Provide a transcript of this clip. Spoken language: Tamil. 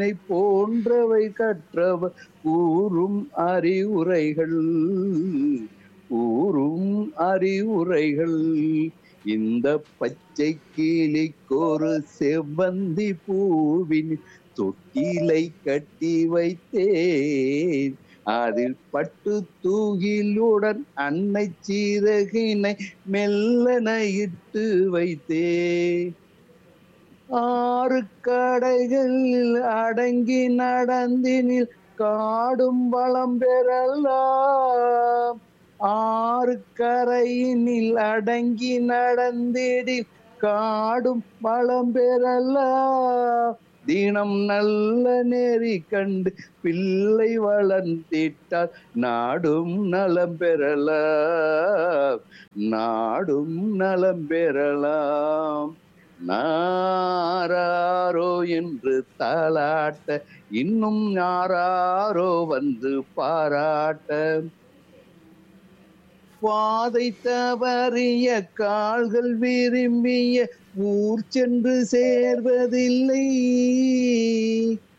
என்னை போன்றவை கற்றவர் கூறும் அறிவுரைகள் கூறும் அறிவுரைகள் இந்த பச்சை கிளிக்கொரு செவ்வந்தி பூவின் தொட்டிலை கட்டி வைத்தேன் அதில் பட்டு தூகிலுடன் அன்னை சீரகினை மெல்லன இட்டு வைத்தேன் ஆறு கடைகள் அடங்கி நடந்தினில் காடும் வளம் பெறலாம் ஆறு கரையினில் அடங்கி நடந்திடி காடும் வளம் பெறலாம் தினம் நல்ல நெறி கண்டு பிள்ளை வளர்ந்திட்டால் நாடும் நலம் பெறலாம் நாடும் நலம் பெறலாம் நாராரோ என்று தாளாட்ட இன்னும் யாராரோ வந்து பாராட்ட பாதை தவறிய கால்கள் விரும்பிய ஊர் சென்று சேர்வதில்லை